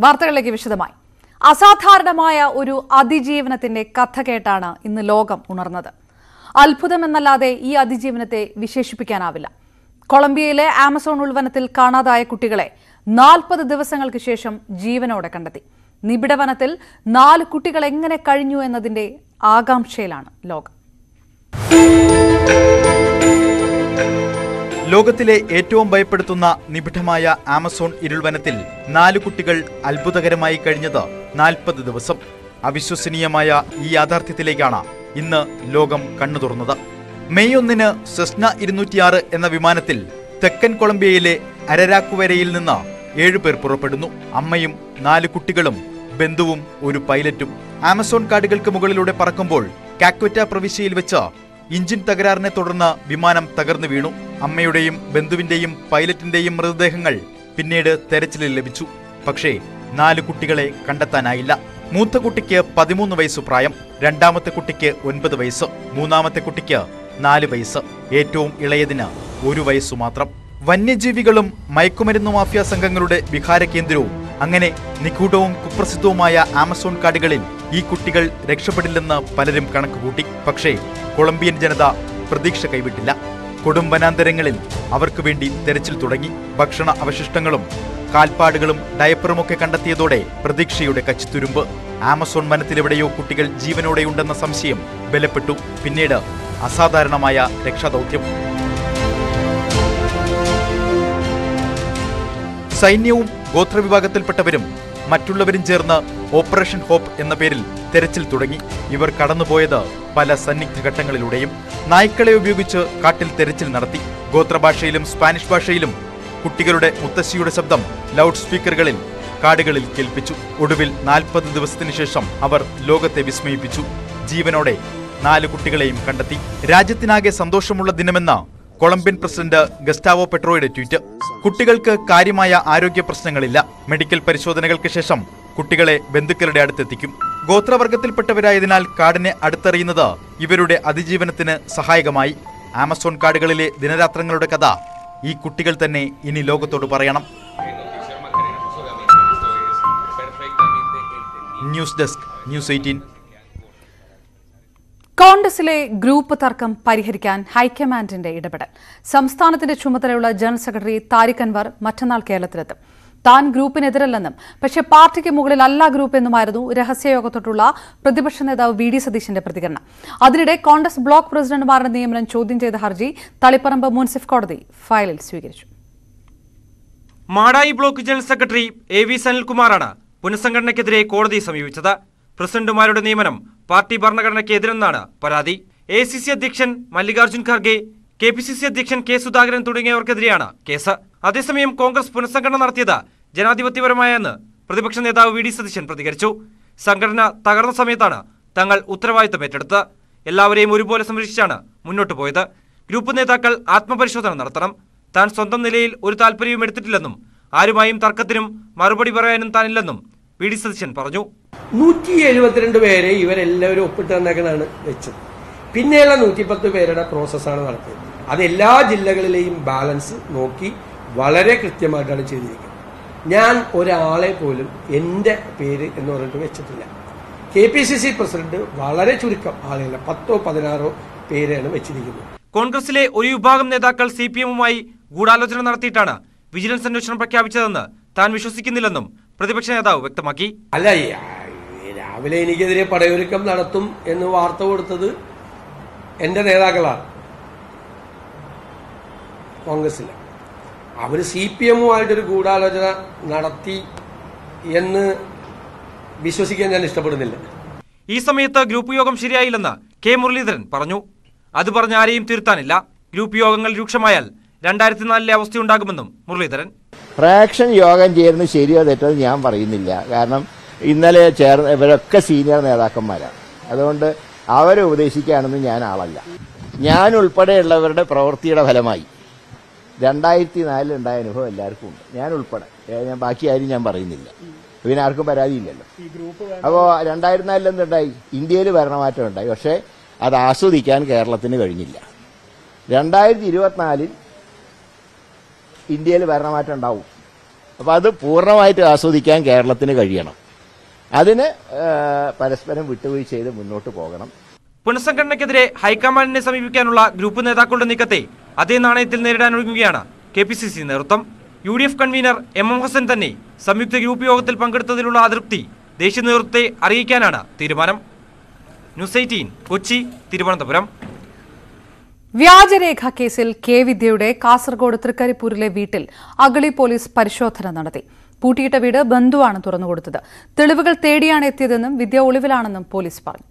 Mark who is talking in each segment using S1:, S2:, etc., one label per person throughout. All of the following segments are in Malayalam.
S1: വാർത്തകളിലേക്ക് വിശദമായി അസാധാരണമായ ഒരു അതിജീവനത്തിന്റെ കഥ കേട്ടാണ് ഇന്ന് ലോകം ഉണർന്നത് അത്ഭുതമെന്നല്ലാതെ ഈ അതിജീവനത്തെ വിശേഷിപ്പിക്കാനാവില്ല കൊളംബിയയിലെ ആമസോൺ ഉൾവനത്തിൽ കാണാതായ കുട്ടികളെ നാൽപ്പത് ദിവസങ്ങൾക്ക് ശേഷം ജീവനോടെ കണ്ടെത്തി നിബിഡ വനത്തിൽ നാല് കുട്ടികൾ എങ്ങനെ കഴിഞ്ഞു എന്നതിന്റെ ആകാംക്ഷയിലാണ് ലോകം
S2: ലോകത്തിലെ ഏറ്റവും ഭയപ്പെടുത്തുന്ന നിബിഡമായ ആമസോൺ ഇരുൾവനത്തിൽ നാല് കുട്ടികൾ അത്ഭുതകരമായി കഴിഞ്ഞത് നാൽപ്പത് ദിവസം അവിശ്വസനീയമായ ഈ യാഥാർത്ഥ്യത്തിലേക്കാണ് ഇന്ന് ലോകം കണ്ണു തുറന്നത് മെയ് ഒന്നിന് സെസ്ന ഇരുന്നൂറ്റിയാറ് എന്ന വിമാനത്തിൽ തെക്കൻ കൊളംബിയയിലെ അരരാക്കുവരയിൽ നിന്ന് ഏഴുപേർ പുറപ്പെടുന്നു അമ്മയും നാല് കുട്ടികളും ബന്ധുവും ഒരു പൈലറ്റും ആമസോൺ കാടുകൾക്ക് മുകളിലൂടെ പറക്കുമ്പോൾ കാക്വറ്റ പ്രവിശ്യയിൽ വെച്ച് എഞ്ചിൻ തകരാറിനെ തുടർന്ന് വിമാനം തകർന്നു വീണു അമ്മയുടെയും ബന്ധുവിന്റെയും പൈലറ്റിന്റെയും മൃതദേഹങ്ങൾ പിന്നീട് തെരച്ചിലിൽ ലഭിച്ചു പക്ഷേ നാല് കുട്ടികളെ കണ്ടെത്താനായില്ല മൂത്ത കുട്ടിക്ക് പതിമൂന്ന് വയസ്സ് പ്രായം രണ്ടാമത്തെ കുട്ടിക്ക് ഒൻപത് വയസ്സ് മൂന്നാമത്തെ കുട്ടിക്ക് നാല് വയസ്സ് ഏറ്റവും ഇളയതിന് ഒരു വയസ്സു മാത്രം വന്യജീവികളും മയക്കുമരുന്ന് മാഫിയ സംഘങ്ങളുടെ വിഹാര കേന്ദ്രവും അങ്ങനെ നിഗൂഢവും കുപ്രസിദ്ധവുമായ ആമസോൺ കാടുകളിൽ ഈ കുട്ടികൾ രക്ഷപ്പെടില്ലെന്ന് പലരും കണക്കുകൂട്ടി പക്ഷേ കൊളംബിയൻ ജനത പ്രതീക്ഷ കൈവിട്ടില്ല കൊടും വനാന്തരങ്ങളിൽ അവർക്ക് വേണ്ടി തെരച്ചിൽ തുടങ്ങി ഭക്ഷണ അവശിഷ്ടങ്ങളും കാൽപ്പാടുകളും ഡയപ്പറുമൊക്കെ കണ്ടെത്തിയതോടെ പ്രതീക്ഷയുടെ കച്ചിത്തുരുമ്പ് ആമസോൺ വനത്തിലെവിടെയോ കുട്ടികൾ ജീവനോടെയുണ്ടെന്ന സംശയം ബലപ്പെട്ടു പിന്നീട് അസാധാരണമായ രക്ഷാദൗത്യം സൈന്യവും ഗോത്രവിഭാഗത്തിൽപ്പെട്ടവരും മറ്റുള്ളവരും ചേർന്ന് ഓപ്പറേഷൻ ഹോപ്പ് എന്ന പേരിൽ തെരച്ചിൽ തുടങ്ങി ഇവർ കടന്നുപോയത് പല സന്നിഗ്ധ ഘട്ടങ്ങളിലൂടെയും നായ്ക്കളെ ഉപയോഗിച്ച് കാട്ടിൽ തെരച്ചിൽ നടത്തി ഗോത്രഭാഷയിലും സ്പാനിഷ് ഭാഷയിലും കുട്ടികളുടെ മുത്തശ്ശിയുടെ ശബ്ദം ലൗഡ് സ്പീക്കറുകളിൽ കാടുകളിൽ കേൾപ്പിച്ചു ഒടുവിൽ നാൽപ്പത് ദിവസത്തിനു ശേഷം അവർ ലോകത്തെ വിസ്മയിപ്പിച്ചു ജീവനോടെ നാല് കുട്ടികളെയും കണ്ടെത്തി രാജ്യത്തിനാകെ സന്തോഷമുള്ള ദിനമെന്ന കൊളംബിയൻ പ്രസിഡന്റ് ഗസ്റ്റാവോ പെട്രോയുടെ ട്വീറ്റ് കുട്ടികൾക്ക് കാര്യമായ ആരോഗ്യ പ്രശ്നങ്ങളില്ല മെഡിക്കൽ പരിശോധനകൾക്ക് ശേഷം കുട്ടികളെ ബന്ധുക്കളുടെ അടുത്തെത്തിക്കും ഗോത്രവർഗത്തിൽപ്പെട്ടവരായതിനാൽ കാടിനെ അടുത്തറിയുന്നത് ഇവരുടെ അതിജീവനത്തിന് സഹായകമായി ആമസോൺ കാടുകളിലെ ദിനരാത്രങ്ങളുടെ കഥ ഈ കുട്ടികൾ തന്നെ ഇനി ലോകത്തോട് പറയണം ന്യൂസ് ഡെസ്ക് ന്യൂസ് എയ്റ്റീൻ
S1: കോൺഗ്രസിലെ ഗ്രൂപ്പ് തർക്കം പരിഹരിക്കാൻ ഹൈക്കമാൻഡിന്റെ ഇടപെടൽ സംസ്ഥാനത്തിന്റെ ചുമതലയുള്ള ജനറൽ സെക്രട്ടറി താരിഖ് അൻവർ മറ്റന്നാൾ കേരളത്തിലെത്തും താൻ ഗ്രൂപ്പിനെതിരല്ലെന്നും പക്ഷേ പാർട്ടിക്ക് മുകളിൽ അല്ല ഗ്രൂപ്പ് എന്നുമായിരുന്നു രഹസ്യയോഗത്തോട്ടുള്ള പ്രതിപക്ഷ നേതാവ് വി ഡി സതീശന്റെ പ്രതികരണം അതിനിടെ കോൺഗ്രസ് ബ്ലോക്ക് പ്രസിഡന്റുമാരുടെ നിയമനം ചോദ്യം ചെയ്ത ഹർജി തളിപ്പറമ്പ് മുൻസിഫ് കോടതി ഫയലിൽ സ്വീകരിച്ചു
S3: Madayi block general secretary A V സനിൽകുമാറാണ് പുനഃസംഘടനയ്ക്കെതിരെ കോടതിയെ സമീപിച്ചത് പ്രസിഡന്റുമാരുടെ നിയമനം പാർട്ടി ഭരണഘടനയ്ക്ക് എതിരെന്നാണ് പരാതി എ സി സി അധ്യക്ഷൻ Mallikarjun Kharge K P C C അധ്യക്ഷൻ കെ സുധാകരൻ തുടങ്ങിയവർക്കെതിരെയാണ് കേസ് അതേസമയം കോൺഗ്രസ് പുനഃസംഘടന നടത്തിയത് ജനാധിപത്യപരമായെന്ന് പ്രതിപക്ഷ നേതാവ് വി ഡി സതീശൻ പ്രതികരിച്ചു സംഘടന തകർന്ന സമയത്താണ് തങ്ങൾ ഉത്തരവാദിത്തം ഏറ്റെടുത്തത് എല്ലാവരെയും ഒരുപോലെ സംരക്ഷിച്ചാണ് മുന്നോട്ട് പോയത് ഗ്രൂപ്പ് നേതാക്കൾ ആത്മപരിശോധന നടത്തണം താൻ സ്വന്തം നിലയിൽ ഒരു താല്പര്യവും എടുത്തിട്ടില്ലെന്നും ആരുമായും തർക്കത്തിനും മറുപടി പറയാനും താനില്ലെന്നും വി ഡി സതീശൻ പറഞ്ഞു
S4: നൂറ്റി എഴുപത്തിരണ്ട് പേരെ ഇവരെല്ലാവരും ഒപ്പിട്ട് തന്നേക്കണാണ് വെച്ചത് പിന്നെയുള്ള നൂറ്റിപ്പത്ത് പേരുടെ പ്രോസസ്സാണ് നടത്തിയത് അത് എല്ലാ ജില്ലകളിലെയും ബാലൻസ് നോക്കി വളരെ കൃത്യമായിട്ടാണ് ചെയ്തിരിക്കുന്നത് ഞാൻ ഒരാളെ പോലും എൻ്റെ പേര് എന്ന് പറഞ്ഞിട്ട് വെച്ചിട്ടില്ല K P C C president വളരെ ചുരുക്കം ആളുകളെ പത്തോ പതിനാറോ പേരാണ് വെച്ചിരിക്കുന്നത്
S3: കോൺഗ്രസിലെ ഒരു വിഭാഗം നേതാക്കൾ സി പി എമ്മുമായി ഗൂഢാലോചന നടത്തിയിട്ടാണ് വിജിലൻസ് അന്വേഷണം പ്രഖ്യാപിച്ചതെന്ന് താൻ വിശ്വസിക്കുന്നില്ലെന്നും പ്രതിപക്ഷ നേതാവ് വ്യക്തമാക്കി
S4: അല്ല ഈ, ആ, ഈ രാവിലെ എനിക്കെതിരെ പടയൊരുക്കം നടത്തും എന്ന് വാർത്ത കൊടുത്തത് എന്റെ നേതാക്കളാണ് കോൺഗ്രസിലെ അവർ സി പി എമ്മുമായിട്ടൊരു ഗൂഢാലോചന നടത്തി എന്ന് വിശ്വസിക്കാൻ ഞാൻ ഇഷ്ടപ്പെടുന്നില്ല
S3: ഈ സമയത്ത് ഗ്രൂപ്പ് യോഗം ശരിയായില്ലെന്ന് കെ മുരളീധരൻ പറഞ്ഞു അത് പറഞ്ഞ് ആരെയും തിരുത്താനില്ല ഗ്രൂപ്പ് യോഗങ്ങൾ രൂക്ഷമായാൽ രണ്ടായിരത്തി നാലിലെ അവസ്ഥയുണ്ടാകുമെന്നും മുരളീധരൻ
S5: ഫ്രാക്ഷൻ യോഗം ചേരുന്നത് ശരിയോ തെറ്റോ എന്ന് ഞാൻ പറയുന്നില്ല കാരണം ഇന്നലെ ചേർന്ന് ഇവരൊക്കെ സീനിയർ നേതാക്കന്മാരാണ് അതുകൊണ്ട് അവരെ ഉപദേശിക്കാനൊന്നും ഞാൻ ആളല്ല ഞാൻ ഉൾപ്പെടെയുള്ളവരുടെ പ്രവൃത്തിയുടെ ഫലമായി രണ്ടായിരത്തി നാലിൽ ഉണ്ടായ അനുഭവം എല്ലാവർക്കും ഉണ്ട് ഞാൻ ഉൾപ്പെടെ ഏ, ഞാൻ ബാക്കി ആരും ഞാൻ പറയുന്നില്ല പിന്നെ ആർക്കും പരാതിയില്ലല്ലോ അപ്പോൾ രണ്ടായിരത്തി നാലിൽ എന്തുണ്ടായി ഇന്ത്യയിൽ ഭരണമാറ്റം ഉണ്ടായി പക്ഷേ അത് ആസ്വദിക്കാൻ കേരളത്തിന് കഴിഞ്ഞില്ല രണ്ടായിരത്തി ഇരുപത്തിനാലിൽ ഇന്ത്യയിൽ ഭരണമാറ്റം ഉണ്ടാവും അപ്പോൾ അത് പൂർണ്ണമായിട്ട് ആസ്വദിക്കാൻ കേരളത്തിന് കഴിയണം അതിന് ആ, പരസ്പരം വിട്ടുവീഴ്ച ചെയ്ത് മുന്നോട്ട് പോകണം
S3: പുനഃസംഘടനയ്ക്കെതിരെ ഹൈക്കമാൻഡിനെ സമീപിക്കാനുള്ള ഗ്രൂപ്പ് നേതാക്കളുടെ നീക്കത്തെ അതേ നാണയത്തിൽ നേരിടാനൊരുങ്ങുകയാണ് കെ പി സി സി നേതൃത്വം U D F convener M M Hassan തന്നെ സംയുക്ത ഗ്രൂപ്പ് യോഗത്തിൽ പങ്കെടുത്തതിലുള്ള അതൃപ്തി ദേശീയ നേതൃത്വത്തെ അറിയിക്കാനാണ് തീരുമാനം ന്യൂസ് എയ്റ്റീൻ കൊച്ചി തിരുവനന്തപുരം
S1: വ്യാജരേഖ കേസിൽ കെ വിദ്യയുടെ കാസർഗോഡ് തൃക്കരിപ്പൂരിലെ വീട്ടിൽ അഗളി പോലീസ് പരിശോധന നടത്തി പൂട്ടിയിട്ട വീട് ബന്ധുവാണ് തുറന്നുകൊടുത്തത് തെളിവുകൾ തേടിയാണ് എത്തിയതെന്നും വിദ്യ ഒളിവിലാണെന്നും പോലീസ് പറഞ്ഞു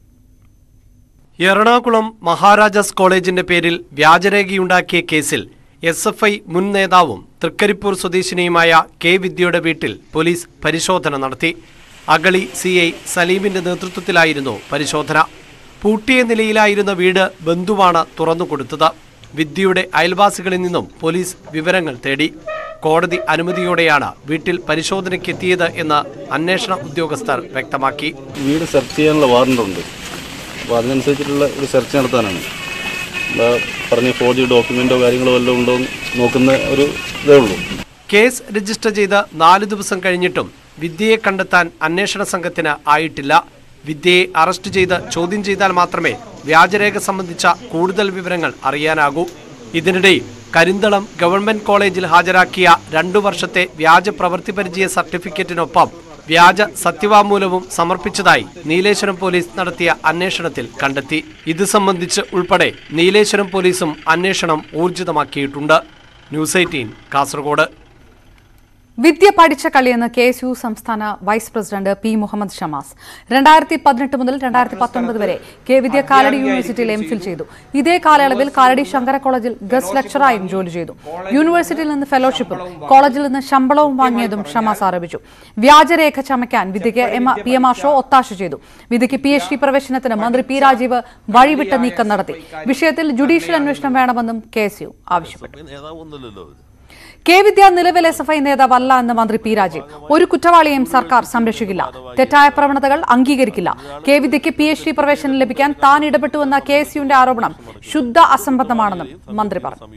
S6: എറണാകുളം മഹാരാജാസ് കോളേജിന്റെ പേരിൽ വ്യാജരേഖയുണ്ടാക്കിയ കേസിൽ എസ് എഫ് ഐ മുൻ നേതാവും തൃക്കരിപ്പൂർ സ്വദേശിനിയുമായ കെ വിദ്യയുടെ വീട്ടിൽ പോലീസ് പരിശോധന നടത്തി അഗളി സി ഐ സലീമിന്റെ നേതൃത്വത്തിലായിരുന്നു പരിശോധന പൂട്ടിയ നിലയിലായിരുന്ന വീട് ബന്ധുവാണ് തുറന്നുകൊടുത്തത് വിദ്യയുടെ അയൽവാസികളിൽ നിന്നും പോലീസ് വിവരങ്ങൾ തേടി കോടതി അനുമതിയോടെയാണ് വീട്ടിൽ പരിശോധനയ്ക്കെത്തിയത് എന്ന് അന്വേഷണ ഉദ്യോഗസ്ഥർ വ്യക്തമാക്കി
S7: വീട് സെർച്ച് ചെയ്യാനുള്ള വാറണ്ട് ഉണ്ട് അപ്പോൾ അതിനനുസരിച്ചിട്ടുള്ള ഒരു സെർച്ച് നടത്താനാണ് എന്താ പറഞ്ഞ ഫോർജി ഡോക്യുമെൻറ്റോ കാര്യങ്ങളോ വല്ലതും ഉണ്ടോ എന്ന് നോക്കുന്ന ഒരു ഇതേ ഉള്ളൂ
S6: കേസ് രജിസ്റ്റർ ചെയ്ത് നാല് ദിവസം കഴിഞ്ഞിട്ടും വിദ്യയെ കണ്ടെത്താൻ അന്വേഷണ സംഘത്തിന് ആയിട്ടില്ല വിദ്യയെ അറസ്റ്റ് ചെയ്ത് ചോദ്യം ചെയ്താൽ മാത്രമേ വ്യാജരേഖ സംബന്ധിച്ച കൂടുതൽ വിവരങ്ങൾ അറിയാനാകൂ ഇതിനിടെ കരിന്തളം ഗവൺമെന്റ് കോളേജിൽ ഹാജരാക്കിയ രണ്ടു വർഷത്തെ വ്യാജ പ്രവൃത്തി പരിചയ സർട്ടിഫിക്കറ്റിനൊപ്പം വ്യാജ സത്യവാങ്മൂലവും സമർപ്പിച്ചതായി നീലേശ്വരം പോലീസ് നടത്തിയ അന്വേഷണത്തിൽ കണ്ടെത്തി ഇത് സംബന്ധിച്ച് ഉൾപ്പെടെ നീലേശ്വരം പോലീസും അന്വേഷണം ഊർജിതമാക്കിയിട്ടുണ്ട് ന്യൂസ് എയ്റ്റീൻ കാസർഗോഡ്
S1: വിദ്യ പഠിച്ച കളിയെന്ന് കെ എസ് യു സംസ്ഥാന vice president P Muhammad Shamas രണ്ടായിരത്തി പതിനെട്ട് മുതൽ രണ്ടായിരത്തി പത്തൊൻപത് വരെ കെ വിദ്യ കാലടി യൂണിവേഴ്സിറ്റിയിൽ എം ഫിൽ ചെയ്തു ഇതേ കാലയളവിൽ കാലടി ശങ്കര കോളേജിൽ ഗസ്റ്റ് ലെക്ചറായും ജോലി ചെയ്തു യൂണിവേഴ്സിറ്റിയിൽ നിന്ന് ഫെലോഷിപ്പും കോളേജിൽ നിന്ന് ശമ്പളവും വാങ്ങിയതും ഷമാസ് ആരോപിച്ചു വ്യാജരേഖ ചമയ്ക്കാൻ വിദ്യയ്ക്ക് M P M Arsho ഒത്താശ ചെയ്തു വിദ്യയ്ക്ക് പി എച്ച് ഡി പ്രവേശനത്തിന് മന്ത്രി പി രാജീവ് വഴിവിട്ട നീക്കം നടത്തി വിഷയത്തിൽ ജുഡീഷ്യൽ അന്വേഷണം വേണമെന്നും കെ എസ് യു ആവശ്യപ്പെട്ടു കെ വിദ്യ നിലവിൽ എസ് എഫ് ഐ നേതാവല്ല എന്ന് മന്ത്രി പി രാജീവ് ഒരു കുറ്റവാളിയെയും സർക്കാർ സംരക്ഷിക്കില്ല തെറ്റായ പ്രവണതകൾ അംഗീകരിക്കില്ല കെ വിദ്യയ്ക്ക് പി എച്ച് ഡി പ്രവേശനം ലഭിക്കാൻ താൻ ഇടപെട്ടുവെന്ന കെ എസ് യുവിന്റെ ആരോപണം ശുദ്ധ അസംബന്ധമാണെന്നും മന്ത്രി പറഞ്ഞു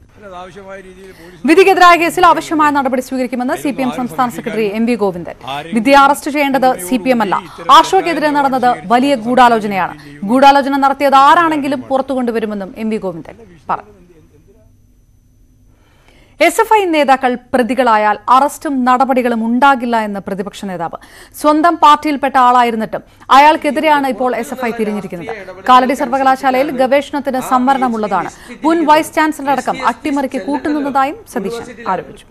S1: വിധിക്കെതിരായ കേസിൽ ആവശ്യമായ നടപടി സ്വീകരിക്കുമെന്ന് സി പി എം സംസ്ഥാന സെക്രട്ടറി എം വി ഗോവിന്ദൻ വിധിയെ അറസ്റ്റ് ചെയ്യേണ്ടത് സി പി എം അല്ല ആർഷോയ്ക്കെതിരെ നടന്നത് വലിയ ഗൂഢാലോചനയാണ് ഗൂഢാലോചന നടത്തിയത് ആരാണെങ്കിലും പുറത്തു കൊണ്ടുവരുമെന്നും എം വി ഗോവിന്ദൻ പറഞ്ഞു എസ് എഫ് ഐ നേതാക്കൾ പ്രതികളായാൽ അറസ്റ്റും നടപടികളും ഉണ്ടാകില്ല എന്ന് പ്രതിപക്ഷ നേതാവ് സ്വന്തം പാർട്ടിയിൽപ്പെട്ട ആളായിരുന്നിട്ടും അയാൾക്കെതിരെയാണ് ഇപ്പോൾ എസ് എഫ് ഐ തിരിഞ്ഞിരിക്കുന്നത് കാലടി സർവകലാശാലയിൽ ഗവേഷണത്തിന് സംവരണമുള്ളതാണ് മുൻ വൈസ് ചാൻസലർ അടക്കം അട്ടിമറിക്ക് കൂട്ടുനിന്നതായും സതീശൻ ആരോപിച്ചു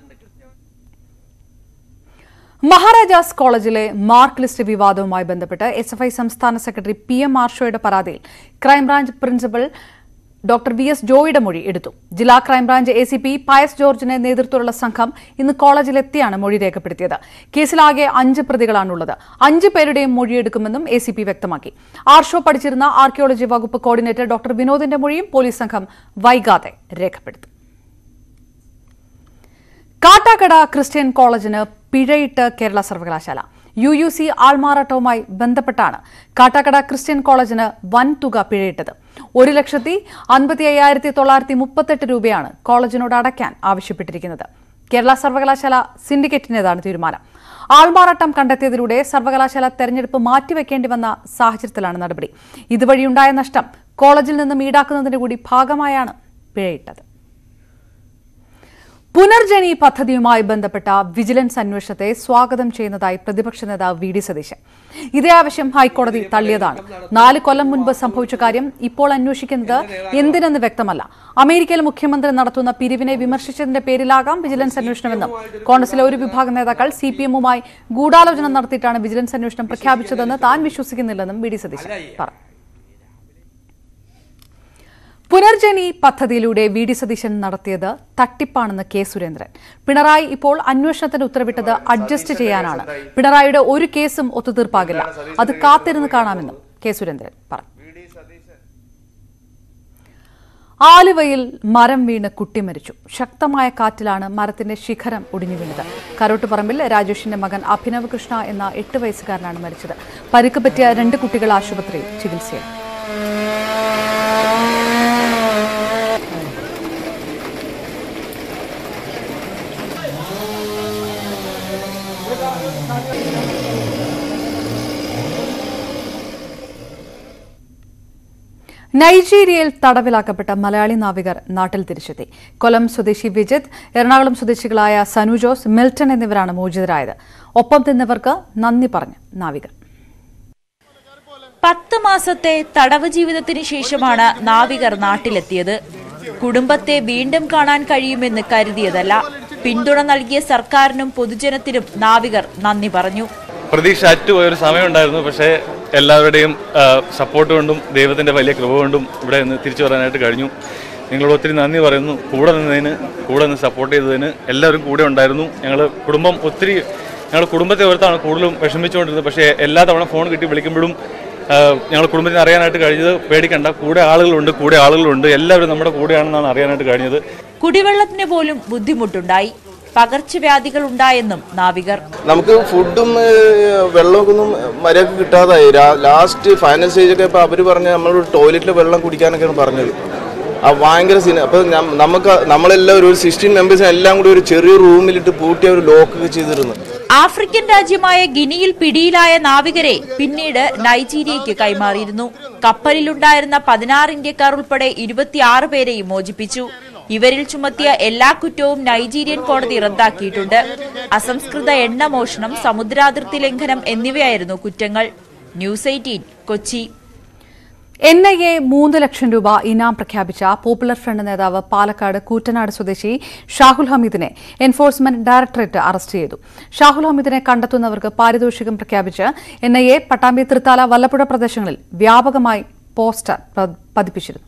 S1: മഹാരാജാസ് കോളേജിലെ മാർക്ക് ലിസ്റ്റ് വിവാദവുമായി ബന്ധപ്പെട്ട് എസ് എഫ് ഐ സംസ്ഥാന സെക്രട്ടറി പി എം ആർഷോയുടെ പരാതിയിൽ crime branch principal doctor V S ജോയുടെ മൊഴി എടുത്തു ജില്ലാ crime branch A C P Pius ജോർജിന്റെ നേതൃത്വത്തിലുള്ള സംഘം ഇന്ന് കോളേജിലെത്തിയാണ് മൊഴി രേഖപ്പെടുത്തിയത് കേസിലാകെ അഞ്ച് പ്രതികളാണുള്ളത് അഞ്ച് പേരുടെയും മൊഴിയെടുക്കുമെന്നും എ സി പി വ്യക്തമാക്കി ആർഷോ പഠിച്ചിരുന്ന ആർക്കിയോളജി വകുപ്പ് കോർഡിനേറ്റർ ഡോക്ടർ വിനോദിന്റെ മൊഴിയും പോലീസ് സംഘം വൈകാതെ രേഖപ്പെടുത്തും കാട്ടാക്കട ക്രിസ്ത്യൻ കോളേജിന് പിഴയിട്ട് കേരള സർവകലാശാല യു യു സി ആൾമാറാട്ടവുമായി ബന്ധപ്പെട്ടാണ് കാട്ടാക്കട ക്രിസ്ത്യൻ കോളേജിന് വൻ തുക പിഴയിട്ടത് ഒരു ലക്ഷത്തി അൻപത്തി അയ്യായിരത്തി തൊള്ളായിരത്തി മുപ്പത്തെട്ട് രൂപയാണ് കോളേജിനോട് അടയ്ക്കാൻ ആവശ്യപ്പെട്ടിരിക്കുന്നത് കേരള സർവകലാശാല സിൻഡിക്കേറ്റിന്റേതാണ് തീരുമാനം ആൾമാറാട്ടം കണ്ടെത്തിയതിലൂടെ സർവകലാശാല തെരഞ്ഞെടുപ്പ് മാറ്റിവെക്കേണ്ടി വന്ന സാഹചര്യത്തിലാണ് നടപടി ഇതുവഴിയുണ്ടായ നഷ്ടം കോളേജിൽ നിന്നും ഈടാക്കുന്നതിന്റെ കൂടി ഭാഗമായാണ് പിഴയിട്ടത് പുനർജനി പദ്ധതിയുമായി ബന്ധപ്പെട്ട വിജിലൻസ് അന്വേഷണത്തെ സ്വാഗതം ചെയ്യുന്നതായി പ്രതിപക്ഷ നേതാവ് വി ഡി സതീശൻ ഇതേ ആവശ്യം ഹൈക്കോടതി തള്ളിയതാണ് നാല് കൊല്ലം മുൻപ് സംഭവിച്ച കാര്യം ഇപ്പോൾ അന്വേഷിക്കുന്നത് എന്തിനെന്ന് വ്യക്തമല്ല അമേരിക്കയിൽ മുഖ്യമന്ത്രി നടത്തുന്ന പിരിവിനെ വിമർശിച്ചതിന്റെ പേരിലാകാം വിജിലൻസ് അന്വേഷണമെന്നും കോൺഗ്രസിലെ ഒരു വിഭാഗം നേതാക്കൾ സി പി എമ്മുമായി ഗൂഢാലോചന നടത്തിയിട്ടാണ് വിജിലൻസ് അന്വേഷണം പ്രഖ്യാപിച്ചതെന്ന് താൻ വിശ്വസിക്കുന്നില്ലെന്നും വി ഡി സതീശൻ പറഞ്ഞു പുനർജനി പദ്ധതിയിലൂടെ വി ഡി സതീശൻ നടത്തിയത് തട്ടിപ്പാണെന്ന് കെ സുരേന്ദ്രൻ പിണറായി ഇപ്പോൾ അന്വേഷണത്തിന് ഉത്തരവിട്ടത് അഡ്ജസ്റ്റ് ചെയ്യാനാണ് പിണറായിയുടെ ഒരു കേസും ഒത്തുതീർപ്പാകില്ല അത് കാത്തിരുന്ന് കാണാമെന്നും കെ സുരേന്ദ്രൻ പറഞ്ഞു ആലുവയിൽ മരം വീണ് കുട്ടി മരിച്ചു ശക്തമായ കാറ്റിലാണ് മരത്തിന്റെ ശിഖരം ഒടിഞ്ഞു വീണത് കരോട്ടുപറമ്പിൽ രാജേഷിന്റെ മകൻ അഭിനവ് കൃഷ്ണ എന്ന എട്ട് വയസ്സുകാരനാണ് മരിച്ചത് പരിക്ക് പറ്റിയ രണ്ട് കുട്ടികൾ ആശുപത്രിയിൽ ചികിത്സയിൽ നൈജീരിയയിൽ തടവിലാക്കപ്പെട്ട മലയാളി നാവികർ നാട്ടിൽ തിരിച്ചെത്തി കൊല്ലം സ്വദേശി വിജിത് എറണാകുളം സ്വദേശികളായ സനു ജോസ് മിൽട്ടൺ എന്നിവരാണ് മോചിതരായത് ഒപ്പം നിന്നവർക്ക് നന്ദി പറഞ്ഞു നാവികർ
S8: പത്ത് മാസത്തെ തടവ് ജീവിതത്തിന് ശേഷമാണ് നാവികർ നാട്ടിലെത്തിയത് കുടുംബത്തെ വീണ്ടും കാണാൻ കഴിയുമെന്ന് കരുതിയതല്ല പിന്തുണ നൽകിയ സർക്കാരിനും പൊതുജനത്തിനും നാവികർ നന്ദി പറഞ്ഞു
S7: പ്രതീക്ഷ അറ്റുപോയ ഒരു സമയമുണ്ടായിരുന്നു പക്ഷേ എല്ലാവരുടെയും സപ്പോർട്ട് കൊണ്ടും ദൈവത്തിൻ്റെ വലിയ കൃപ കൊണ്ടും ഇവിടെ നിന്ന് തിരിച്ചു വരാനായിട്ട് കഴിഞ്ഞു നിങ്ങളോട് ഒത്തിരി നന്ദി പറയുന്നു കൂടെ നിന്നതിന് കൂടെ നിന്ന് സപ്പോർട്ട് ചെയ്തതിന് എല്ലാവരും കൂടെ ഉണ്ടായിരുന്നു ഞങ്ങൾ കുടുംബം ഒത്തിരി ഞങ്ങൾ കുടുംബത്തെ ഓർത്താണ് കൂടുതലും വിഷമിച്ചുകൊണ്ടിരുന്നത് പക്ഷേ എല്ലാ തവണ ഫോൺ കിട്ടി വിളിക്കുമ്പോഴും ഞങ്ങൾ കുടുംബത്തിന് അറിയാനായിട്ട് കഴിഞ്ഞത് പേടിക്കണ്ട കൂടെ ആളുകളുണ്ട് കൂടെ ആളുകളുണ്ട് എല്ലാവരും നമ്മുടെ കൂടെയാണെന്നാണ് അറിയാനായിട്ട് കഴിഞ്ഞത്
S8: കുടിവെള്ളത്തിന് പോലും ബുദ്ധിമുട്ടുണ്ടായി പകർച്ചവ്യാധികൾ ഉണ്ടായെന്നും നാവികർ
S9: നമുക്ക് ഫുഡും ഏഹ്, വെള്ളമൊക്കെ ഒന്നും മര്യാദക്ക് കിട്ടാതായി രാ- ലാസ്റ്റ് ഫൈനൽ സ്റ്റേജൊക്കെ ഇപ്പോൾ അവർ പറഞ്ഞ നമ്മൾ ടോയ്ലറ്റിൽ വെള്ളം കുടിക്കാനൊക്കെയാണ് പറഞ്ഞത് ആ ഭയങ്കര സീൻ അപ്പോൾ നമുക്ക് നമ്മളെല്ലാവരും ഒരു സിക്സ്റ്റീൻ മെമ്പേഴ്സിനെ എല്ലാം കൂടി ഒരു ചെറിയ റൂമിലിട്ട് പൂട്ടി അവർ ലോക്കൊക്കെ ചെയ്തിരുന്നു
S8: ആഫ്രിക്കൻ രാജ്യമായ ഗിനിയിൽ പിടിയിലായ നാവികരെ പിന്നീട് നൈജീരിയയ്ക്ക് കൈമാറിയിരുന്നു കപ്പലിലുണ്ടായിരുന്ന പതിനാറ് ഇന്ത്യക്കാർ ഉൾപ്പെടെ ഇരുപത്തിയാറ് പേരെയും മോചിപ്പിച്ചു ഇവരിൽ ചുമത്തിയ എല്ലാ കുറ്റവും നൈജീരിയൻ കോടതി റദ്ദാക്കിയിട്ടുണ്ട് അസംസ്കൃത എണ്ണ മോഷണം സമുദ്രാതിർത്തി ലംഘനം എന്നിവയായിരുന്നു കുറ്റങ്ങൾ news eighteen Kochi
S1: N I A മൂന്ന് ലക്ഷം രൂപ ഇനാം പ്രഖ്യാപിച്ച പോപ്പുലർ ഫ്രണ്ട് നേതാവ് പാലക്കാട് കൂറ്റനാട് സ്വദേശി ഷാഹുൽ ഹമീദിനെ എൻഫോഴ്സ്മെന്റ് ഡയറക്ടറേറ്റ് അറസ്റ്റ് ചെയ്തു ഷാഹുൽ ഹമീദിനെ കണ്ടെത്തുന്നവർക്ക് പാരിതോഷികം പ്രഖ്യാപിച്ച് N I A Pattambi Thrithala Vallappuzha പ്രദേശങ്ങളിൽ വ്യാപകമായി പോസ്റ്റർ പ- പതിപ്പിച്ചിരുന്നു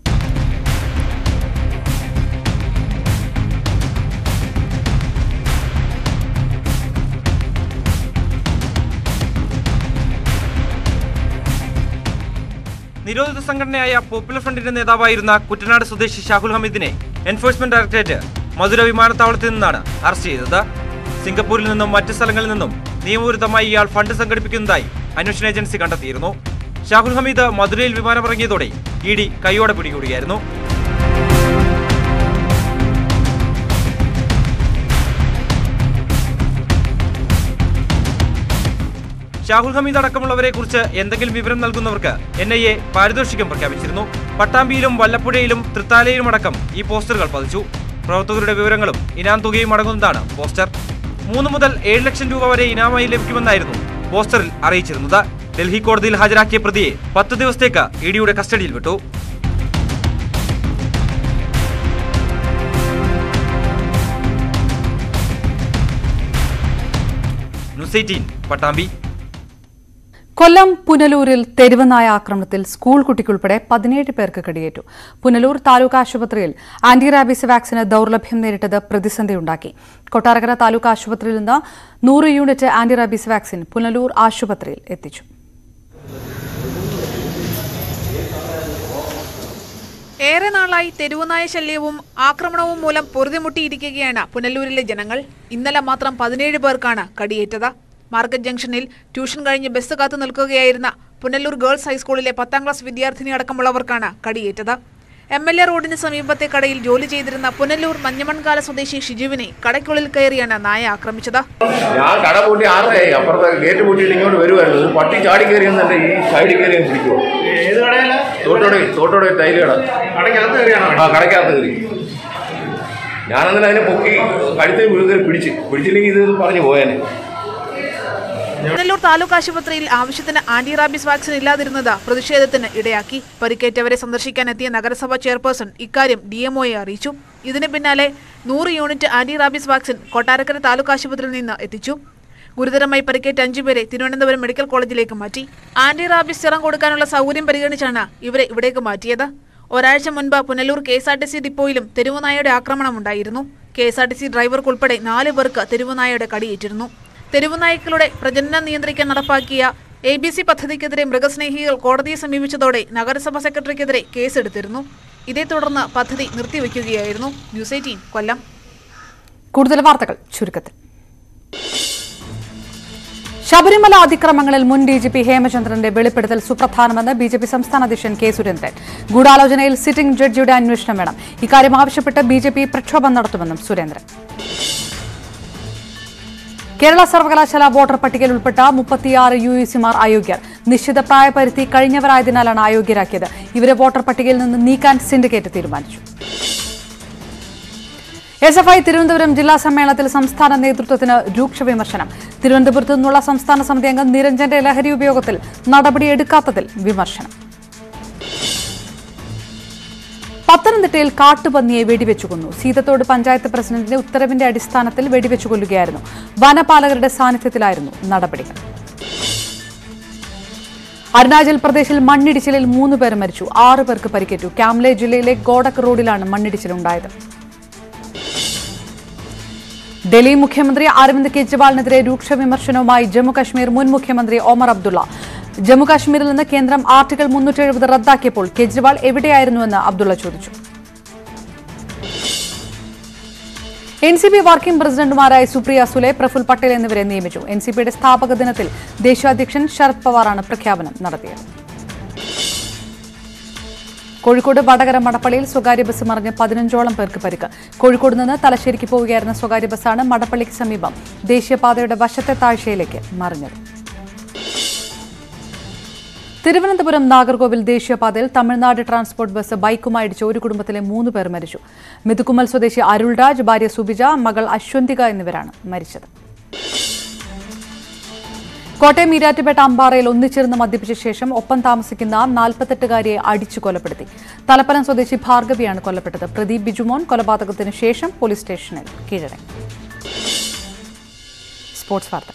S3: നിരോധിത സംഘടനയായ പോപ്പുലർ ഫ്രണ്ടിന്റെ നേതാവായിരുന്ന കുട്ടനാട് സ്വദേശി ഷാഹുൽ ഹമീദിനെ എൻഫോഴ്സ്മെന്റ് ഡയറക്ടറേറ്റ് മധുര വിമാനത്താവളത്തിൽ നിന്നാണ് അറസ്റ്റ് ചെയ്തത് സിംഗപ്പൂരിൽ നിന്നും മറ്റ് സ്ഥലങ്ങളിൽ നിന്നും നിയമവിരുദ്ധമായി ഇയാൾ ഫണ്ട് സംഘടിപ്പിക്കുന്നതായി അന്വേഷണ ഏജൻസി കണ്ടെത്തിയിരുന്നു ഷാഹുൽ ഹമീദ് മധുരയിൽ വിമാനമിറങ്ങിയതോടെ ഇ ഡി കൈയോടെ പിടികൂടുകയായിരുന്നു ഷാഹുൽ ഹമീദ് അടക്കമുള്ളവരെ കുറിച്ച് എന്തെങ്കിലും വിവരം നൽകുന്നവർക്ക് എൻ ഐ എ പാരിതോഷികം പ്രഖ്യാപിച്ചിരുന്നു പട്ടാമ്പിയിലും വല്ലപ്പുഴയിലും തൃത്താലയിലും അടക്കം ഈ പോസ്റ്ററുകൾ പതിച്ചു പ്രവർത്തകരുടെ വിവരങ്ങളും ഇനാം തുകയും അടങ്ങുന്നതാണ് പോസ്റ്റർ മൂന്ന് മുതൽ ഏഴ് ലക്ഷം രൂപ വരെ ഇനാമായി ലഭിക്കുമെന്നായിരുന്നു പോസ്റ്ററിൽ അറിയിച്ചിരുന്നത് ഡൽഹി കോടതിയിൽ ഹാജരാക്കിയ പ്രതിയെ പത്ത് ദിവസത്തേക്ക് ഇ ഡിയുടെ കസ്റ്റഡിയിൽ വിട്ടു ന്യൂസ് എയ്റ്റീൻ പട്ടാമ്പി
S1: കൊല്ലം പുനലൂരിൽ തെരുവനായ ആക്രമണത്തിൽ സ്കൂൾ കുട്ടിക്കുൾപ്പെടെ പതിനേഴ് പേർക്ക് കടിയേറ്റു പുനലൂർ താലൂക്ക് ആശുപത്രിയിൽ ആന്റി റാബീസ് വാക്സിന് ദൌർലഭ്യം നേരിട്ടത് പ്രതിസന്ധിയുണ്ടാക്കി കൊട്ടാരക്കര താലൂക്ക് ആശുപത്രിയിൽ നിന്ന് നൂറ് unit anti rabies vaccine Punalur ആശുപത്രിയിൽ എത്തിച്ചു
S10: ഏറെ നാളായി തെരുവുനായ ശല്യവും ആക്രമണവും മൂലം പൊറുതിമുട്ടിയിരിക്കുകയാണ് പുനലൂരിലെ ജനങ്ങൾ ഇന്നലെ മാത്രം പതിനേഴ് പേർക്കാണ് കടിയേറ്റത് മാർക്കറ്റ് ജംഗ്ഷനിൽ ട്യൂഷൻ കഴിഞ്ഞ് ബസ് കാത്തു നിൽക്കുകയായിരുന്ന പുനലൂർ ഗേൾസ് ഹൈസ്കൂളിലെ പത്താം ക്ലാസ് വിദ്യാർത്ഥിനി അടക്കമുള്ളവർക്കാണ് കടിയേറ്റത് എം എൽ എ റോഡിന് സമീപത്തെ കടയിൽ ജോലി ചെയ്തിരുന്ന പുനലൂർ മഞ്ഞമൺകാല സ്വദേശി ഷിജുവിനെ കടയ്ക്കുള്ളിൽ കയറിയാണ് നായ ആക്രമിച്ചത്
S11: ഞാൻ കട പൂട്ടി ആറരയായി അപ്പുറത്തെ ഗേറ്റ് പൂട്ടിയിട്ട് ഇങ്ങോട്ട് വരുമായിരുന്നു ഒരു പട്ടി ചാടി കയറി എന്നെ ഈ സൈഡിൽ കയറി അങ്ങ് പിടിക്കുമോ
S12: ഏത് കടയില
S11: തോട്ടോടെ തോട്ടോടെ ടൈല് കട
S12: കടയ്ക്കകത്ത് കയറിയാണോ
S11: ആ കടയ്ക്കകത്ത് കയറി ഞാനന്നിട്ട് അതിനെ പൊക്കി കഴുത്തിൽ വിഴുകൽ പിടിച്ച് പിടിച്ചില്ലെങ്കിൽ ഇത് പറഞ്ഞു പോയേനെ
S10: പുനലൂർ താലൂക്ക് ആശുപത്രിയിൽ ആവശ്യത്തിന് ആന്റി റാബീസ് വാക്സിൻ ഇല്ലാതിരുന്നത് പ്രതിഷേധത്തിന് ഇടയാക്കി പരിക്കേറ്റവരെ സന്ദർശിക്കാനെത്തിയ നഗരസഭാ ചെയർപേഴ്സൺ ഇക്കാര്യം ഡിഎംഒയെ അറിയിച്ചു ഇതിന് പിന്നാലെ നൂറ് unit anti rabies vaccine Kottarakkara taluk ആശുപത്രിയിൽ നിന്ന് എത്തിച്ചു ഗുരുതരമായി പരിക്കേറ്റ അഞ്ചുപേരെ തിരുവനന്തപുരം മെഡിക്കൽ കോളേജിലേക്ക് മാറ്റി ആന്റി റാബീസ് സിറം കൊടുക്കാനുള്ള സൗകര്യം പരിഗണിച്ചാണ് ഇവരെ ഇവിടേക്ക് മാറ്റിയത് ഒരാഴ്ച മുൻപ് Punalur K S R T C ഡിപ്പോയിലും തെരുവുനായയുടെ ആക്രമണമുണ്ടായിരുന്നു K S R T C ഡ്രൈവർക്കുൾപ്പെടെ നാല് പേർക്ക് തെരുവുനായയുടെ കടിയേറ്റിരുന്നു തെരുവുനായ്ക്കളുടെ പ്രജനനം നിയന്ത്രിക്കാൻ നടപ്പാക്കിയ എ ബി സി പദ്ധതിക്കെതിരെ മൃഗസ്നേഹികൾ കോടതിയെ സമീപിച്ചതോടെ നഗരസഭാ സെക്രട്ടറിക്കെതിരെ കേസെടുത്തിരുന്നു ഇതേ തുടർന്ന് പദ്ധതി നിർത്തിവെക്കുകയായിരുന്നു ന്യൂസ് എയ്റ്റീൻ കൊല്ലം
S1: കൂടുതൽ വാർത്തകൾ ചുരുക്കത്തിൽ ശബരിമല അതിക്രമങ്ങളിൽ മുൻ ഡി ജി പി ഹേമചന്ദ്രന്റെ വെളിപ്പെടുത്തൽ സുപ്രധാനമെന്ന് ബി ജെ പി സംസ്ഥാന അധ്യക്ഷൻ കെ സുരേന്ദ്രൻ ഗൂഢാലോചനയിൽ സിറ്റിംഗ് ജഡ്ജിയുടെ അന്വേഷണം വേണം ഇക്കാര്യം ആവശ്യപ്പെട്ട് ബി ജെ പി പ്രക്ഷോഭം നടത്തുമെന്നും സുരേന്ദ്രൻ കേരള സർവകലാശാല വോട്ടർ പട്ടികയിൽ ഉൾപ്പെട്ട മുപ്പത്തിയാറ് യു യു സിമാർ അയോഗ്യർ നിശ്ചിത പ്രായപരിധി കഴിഞ്ഞവരായതിനാലാണ് അയോഗ്യരാക്കിയത് ഇവരെ വോട്ടർ പട്ടികയിൽ നിന്ന് നീക്കാൻ സിൻഡിക്കേറ്റ് തീരുമാനിച്ചു എസ് എഫ് ഐ തിരുവനന്തപുരം ജില്ലാ സമ്മേളനത്തിൽ സംസ്ഥാന നേതൃത്വത്തിന് രൂക്ഷ വിമർശനം തിരുവനന്തപുരത്തു നിന്നുള്ള സംസ്ഥാന സമിതി അംഗം നിരഞ്ജന്റെ ലഹരി ഉപയോഗത്തിൽ നടപടിയെടുക്കാത്തതിൽ വിമർശനം പത്തനംതിട്ടയിൽ കാട്ടുപന്നിയെ വെടിവെച്ചു കൊന്നു സീതത്തോട് പഞ്ചായത്ത് പ്രസിഡന്റിന്റെ ഉത്തരവിന്റെ അടിസ്ഥാനത്തിൽ വെടിവെച്ചു കൊല്ലുകയായിരുന്നു വനപാലകരുടെ സാന്നിധ്യത്തിലായിരുന്നു നടപടികൾ അരുണാചൽ പ്രദേശിൽ മണ്ണിടിച്ചിലിൽ മൂന്ന് പേർ മരിച്ചു ആറ് പേർക്ക് പരിക്കേറ്റു ക്യാംലെ ജില്ലയിലെ ഗോഡക് റോഡിലാണ് മണ്ണിടിച്ചിലുണ്ടായത് ഡൽഹി മുഖ്യമന്ത്രി അരവിന്ദ് കെജ്രിവാളിനെതിരെ രൂക്ഷ വിമർശനവുമായി ജമ്മുകശ്മീർ മുൻ മുഖ്യമന്ത്രി ഒമർ അബ്ദുള്ള ജമ്മുകാശ്മീരിൽ നിന്ന് കേന്ദ്രം ആർട്ടിക്കിൾ മുന്നൂറ്റി എഴുപത് റദ്ദാക്കിയപ്പോൾ കെജ്രിവാൾ എവിടെയായിരുന്നുവെന്ന് അബ്ദുള്ള ചോദിച്ചു എൻ സി പി വർക്കിംഗ് പ്രസിഡന്റുമാരായി സുപ്രിയ സുലെ പ്രഫുൽ പട്ടേൽ എന്നിവരെ നിയമിച്ചു എൻ സി പിയുടെ സ്ഥാപക ദിനത്തിൽ ദേശീയാധ്യക്ഷൻ ശരത് പവാറാണ് പ്രഖ്യാപനം നടത്തിയത് കോഴിക്കോട് വടകര മടപ്പള്ളിയിൽ സ്വകാര്യ ബസ് മറിഞ്ഞ് പതിനഞ്ചോളം പേർക്ക് പരിക്ക് കോഴിക്കോട് നിന്ന് തലശ്ശേരിക്ക് പോവുകയായിരുന്ന സ്വകാര്യ ബസ്സാണ് മടപ്പള്ളിക്ക് സമീപം ദേശീയപാതയുടെ വശത്തെ താഴ്ചയിലേക്ക് മറിഞ്ഞത് തിരുവനന്തപുരം നാഗർകോവിൽ ദേശീയപാതയിൽ തമിഴ്നാട് ട്രാൻസ്പോർട്ട് ബസ് ബൈക്കുമായി ഇടിച്ച് ഒരു കുടുംബത്തിലെ മൂന്ന് പേർ മരിച്ചു മിതുക്കുമ്മൽ സ്വദേശി അരുൾരാജ് ഭാര്യ സുബിജ മകൾ അശ്വന്തിക എന്നിവരാണ് മരിച്ചത് കോട്ടയം ഈരാറ്റുപേട്ട അമ്പാറയിൽ ഒന്നിച്ചിരുന്ന് മദ്യപിച്ച ശേഷം ഒപ്പം താമസിക്കുന്ന നാൽപ്പത്തെട്ടുകാരിയെ അടിച്ചു കൊലപ്പെടുത്തി തലപ്പലം സ്വദേശി ഭാർഗവിയാണ് കൊല്ലപ്പെട്ടത് പ്രദീപ് ബിജുമോൻ കൊലപാതകത്തിന് ശേഷം പോലീസ് സ്റ്റേഷനിൽ കീഴടങ്ങി സ്പോർട്സ് വാർത്ത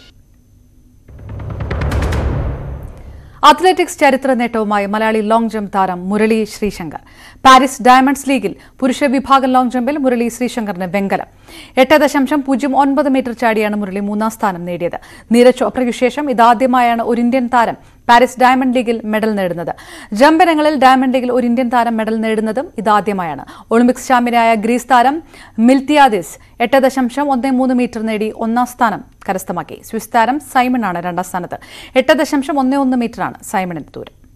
S1: അത്ലറ്റിക്സ് ചരിത്ര നേട്ടവുമായി മലയാളി ലോങ് ജംപ് താരം മുരളി ശ്രീശങ്കർ പാരീസ് ഡയമണ്ട്സ് ലീഗിൽ പുരുഷ വിഭാഗം ലോങ് ജമ്പിൽ മുരളി ശ്രീശങ്കറിന് വെങ്കലം എട്ട് ദശാംശം പൂജ്യം ഒൻപത് മീറ്റർ ചാടിയാണ് മുരളി മൂന്നാം സ്ഥാനം നേടിയത് നീരജ് ചോപ്രയ്ക്കു ശേഷം ഇതാദ്യമായാണ് ഒരു ഇന്ത്യൻ താരം പാരീസ് ഡയമണ്ട് ലീഗിൽ മെഡൽ നേടുന്നത് ജമ്പ് ഇനങ്ങളിൽ ഡയമണ്ട് ലീഗിൽ ഒരു ഇന്ത്യൻ താരം മെഡൽ നേടുന്നതും ഇതാദ്യമായാണ് ഒളിമ്പിക്സ് ചാമ്പ്യനായ ഗ്രീസ് താരം മിൽത്തിയാദിസ് എട്ട് ദശാംശം ഒന്ന് മൂന്ന് മീറ്റർ നേടി ഒന്നാം സ്ഥാനം കരസ്ഥമാക്കി സ്വിസ് താരം സൈമൺ ആണ് രണ്ടാം സ്ഥാനത്ത് എട്ട് ദശാംശം ഒന്ന് ഒന്ന് മീറ്ററാണ് സൈമണിന്റെ ദൂരം